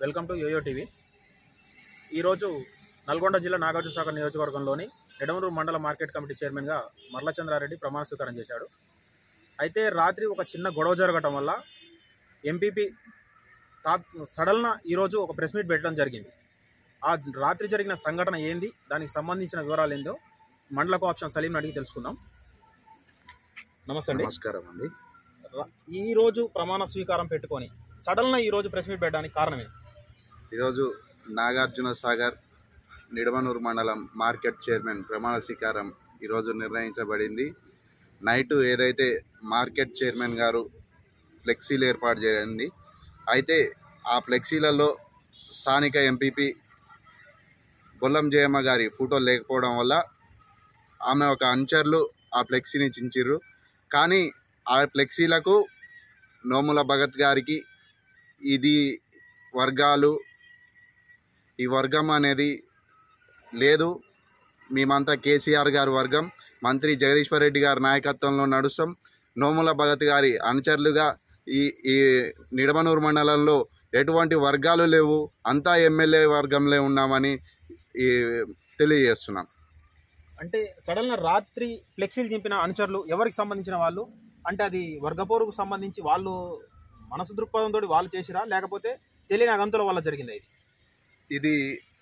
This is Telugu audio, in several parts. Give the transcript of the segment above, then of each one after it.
వెల్కమ్ టు యోయో టీవీ ఈరోజు నల్గొండ జిల్లా నాగార్జునసాగర్ నియోజకవర్గంలోని ఎడమూరు మండల మార్కెట్ కమిటీ చైర్మన్గా మర్లచంద్రారెడ్డి ప్రమాణ స్వీకారం చేశాడు అయితే రాత్రి ఒక చిన్న గొడవ జరగటం వల్ల ఎంపీపీ తా సడల్న ఈరోజు ఒక ప్రెస్ మీట్ పెట్టడం జరిగింది ఆ రాత్రి జరిగిన సంఘటన ఏంది దానికి సంబంధించిన వివరాలు ఏందో మండల ఆప్షన్ సలీం అడిగి తెలుసుకుందాం నమస్తే అండి నమస్కారం అండి ర- ఈ రోజు ప్రమాణ స్వీకారం పెట్టుకొని సడల్న ఈ రోజు ప్రెస్ మీట్ పెట్టడానికి కారణం ఏంటి ఈరోజు నాగార్జున సాగర్ నిడమనూరు మండలం మార్కెట్ చైర్మన్ ప్రమాణ స్వీకారం ఈరోజు నిర్ణయించబడింది నైటు ఏదైతే మార్కెట్ చైర్మన్ గారు ఫ్లెక్సీలు ఏర్పాటు చేయండి అయితే ఆ ఫ్లెక్సీలలో స్థానిక ఎంపీపీ బొల్లం జయమ్మ గారి ఫోటో లేకపోవడం వల్ల ఆమె ఒక అంచర్లు ఆ ఫ్లెక్సీని చించిర్రు కానీ ఆ ఫ్లెక్సీలకు నోముల భగత్ గారికి ఇది వర్గాలు ఈ వర్గం అనేది లేదు మేమంతా కేసీఆర్ గారి వర్గం మంత్రి జగదీశ్వర్ రెడ్డి గారి నాయకత్వంలో నడుస్తాం నోముల భగత్ గారి అనుచరులుగా ఈ ఈ నిడమనూరు మండలంలో ఎటువంటి వర్గాలు లేవు అంతా ఎమ్మెల్యే వర్గంలో ఉన్నామని ఈ తెలియజేస్తున్నాం అంటే సడన్ రాత్రి ఫ్లెక్సీలు చింపిన అనుచరులు ఎవరికి సంబంధించిన వాళ్ళు అంటే అది వర్గపోరుకు సంబంధించి వాళ్ళు మనసు దృక్పథంతో వాళ్ళు చేసిరా లేకపోతే తెలియని అగంతుల వల్ల జరిగింది ఇది ఇది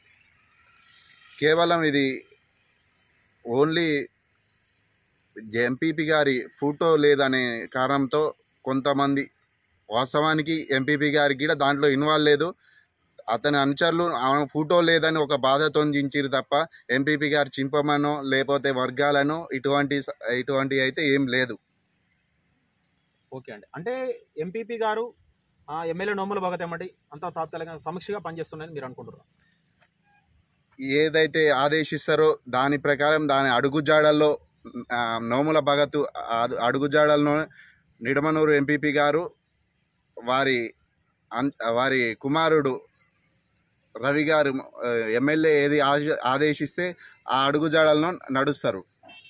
కేవలం ఇది ఓన్లీ ఎంపీపీ గారి ఫోటో లేదనే కారణంతో కొంతమంది వాస్తవానికి ఎంపీపీ గారికి కూడా దాంట్లో ఇన్వాల్వ్ లేదు అతని అనుచరులు ఆమె ఫోటో లేదని ఒక బాధతో చించిరు తప్ప ఎంపీపీ గారు చింపమనో లేకపోతే వర్గాలను ఇటువంటి స- ఇటువంటి అయితే ఏం లేదు ఓకే అండి అంటే ఎంపీపీ గారు ఆ, ఎమ్మెల్యే నోముల భగత్ ఏమంటే అంతా తాత్కాలికంగా సమీక్షగా పనిచేస్తున్నాయని మీరు అనుకుంటున్నారు ఏదైతే ఆదేశిస్తారో దాని ప్రకారం దాని అడుగుజాడల్లో ఆ, నోముల భగత్ ఆ- అడుగుజాడల్లో నిడమనూరు ఎంపీపీ గారు వారి అన్- వారి కుమారుడు రవి గారు ఆ, ఎమ్మెల్యే ఏది ఆశ- ఆదేశిస్తే ఆ అడుగుజాడలను నడుస్తారు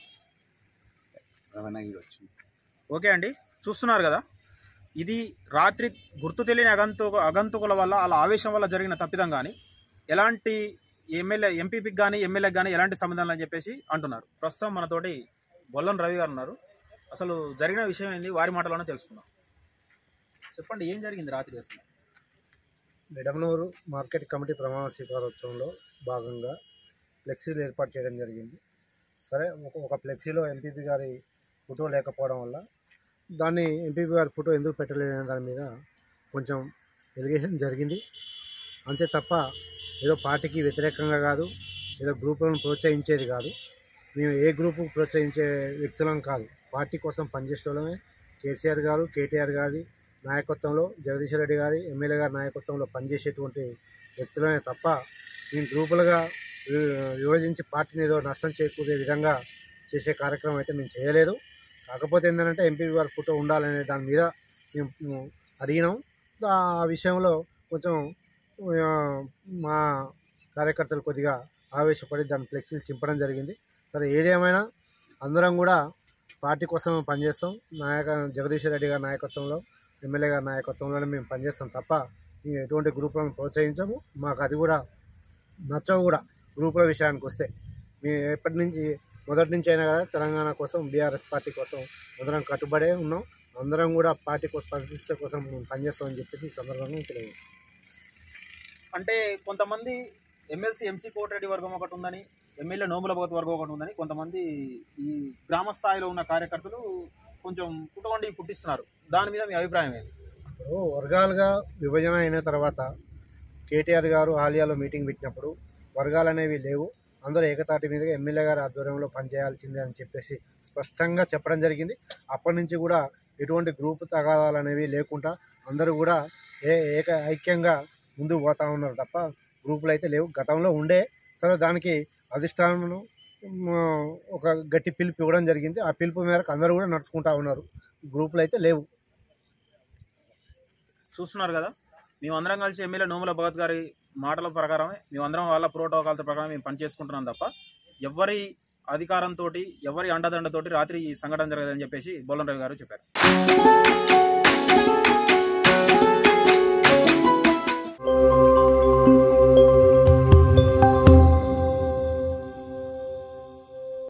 ఓకే అండి చూస్తున్నారు కదా ఇది రాత్రి గుర్తు తెలియని అగంతు అగంతుకుల వల్ల అలా ఆవేశం వల్ల జరిగిన తప్పిదం కానీ ఎలాంటి ఎమ్మెల్యే ఎంపీపీకి కానీ ఎమ్మెల్యేకి కానీ ఎలాంటి సంబంధం అని చెప్పేసి అంటున్నారు ప్రస్తుతం మనతోటి బొల్లం రవి గారు ఉన్నారు అసలు జరిగిన విషయం ఏంది వారి మాటలోనే తెలుసుకుందాం చెప్పండి ఏం జరిగింది రాత్రి అసలు నిడమనూరు మార్కెట్ కమిటీ ప్రమాణ స్వీకారోత్సవంలో భాగంగా ఫ్లెక్సీలు ఏర్పాటు చేయడం జరిగింది సరే ఒక ఒక ఫ్లెక్సీలో ఎంపీపీ గారి ఫోటో లేకపోవడం వల్ల దాన్ని ఎంపీపీ గారి ఫోటో ఎందుకు పెట్టలేదనే దాని మీద కొంచెం ఎలిగేషన్ జరిగింది అంతే తప్ప ఏదో పార్టీకి వ్యతిరేకంగా కాదు ఏదో గ్రూపులను ప్రోత్సహించేది కాదు మేము ఏ గ్రూపు ప్రోత్సహించే వ్యక్తులం కాదు పార్టీ కోసం పనిచేసేవాళ్ళమే కేసీఆర్ గారు కేటీఆర్ గారి నాయకత్వంలో జగదీష్ రెడ్డి గారి ఎమ్మెల్యే గారి నాయకత్వంలో పనిచేసేటువంటి వ్యక్తులనే తప్ప మేము గ్రూపులుగా వి- విభజించి పార్టీని ఏదో నష్టం చేకూరే విధంగా చేసే కార్యక్రమం అయితే మేము చేయలేదు కాకపోతే ఏంటంటే ఎంపీ గారి ఫోటో ఉండాలనే దాని మీద మేము అడిగినాం ఆ విషయంలో కొంచెం ఆ, మా కార్యకర్తలు కొద్దిగా ఆవేశపడి దాని ఫ్లెక్సీలు చింపడం జరిగింది సరే ఏదేమైనా అందరం కూడా పార్టీ కోసం పనిచేస్తాం నాయక జగదీష్ రెడ్డి గారి నాయకత్వంలో ఎమ్మెల్యే గారి నాయకత్వంలోనే మేము పనిచేస్తాం తప్ప మేము ఎటువంటి గ్రూపులను ప్రోత్సహించము మాకు అది కూడా నచ్చవు కూడా గ్రూపుల విషయానికి వస్తే మేము ఎప్పటి నుంచి మొదటి నుంచి అయినా కదా తెలంగాణ కోసం బీఆర్ఎస్ పార్టీ కోసం అందరం కట్టుబడే ఉన్నాం అందరం కూడా పార్టీ కోసం ప్రతిష్ట కోసం మేము పనిచేస్తామని చెప్పేసి ఈ సందర్భంగా తెలియజేస్తాం అంటే కొంతమంది ఎమ్మెల్సీ ఎంసీ కోటిరెడ్డి వర్గం ఒకటి ఉందని ఎమ్మెల్యే నోముల భగత్ వర్గం ఒకటి ఉందని కొంతమంది ఈ గ్రామ స్థాయిలో ఉన్న కార్యకర్తలు కొంచెం పుట్టవండి పుట్టిస్తున్నారు దాని మీద మీ అభిప్రాయం ఏంటి ఇప్పుడు వర్గాలుగా విభజన అయిన తర్వాత కేటీఆర్ గారు ఆలియాలో మీటింగ్ పెట్టినప్పుడు వర్గాలు అనేవి లేవు అందరూ ఏకతాటి మీదుగా ఎమ్మెల్యే గారి ఆధ్వర్యంలో పనిచేయాల్సిందే అని చెప్పేసి స్పష్టంగా చెప్పడం జరిగింది అప్పటి నుంచి కూడా ఎటువంటి గ్రూప్ తగాదాలు అనేవి లేకుండా అందరూ కూడా ఏ ఏక ఐక్యంగా ముందుకు పోతా ఉన్నారు తప్ప గ్రూపులు అయితే లేవు గతంలో ఉండే సరే దానికి అధిష్టానం ఒక గట్టి పిలుపు ఇవ్వడం జరిగింది ఆ పిలుపు మేరకు అందరూ కూడా నడుచుకుంటా ఉన్నారు గ్రూపులు అయితే లేవు చూస్తున్నారు కదా మేమందరం కలిసి ఎమ్మెల్యే నోముల భగత్ గారి మాటల ప్రకారమే మేమందరం వాళ్ళ ప్రోటోకాల్ ప్రకారం మేము పనిచేసుకుంటున్నాం తప్ప ఎవరి అధికారంతో ఎవరి అండదండతోటి రాత్రి ఈ సంఘటన జరగదని చెప్పేసి బొల్లం రవి గారు చెప్పారు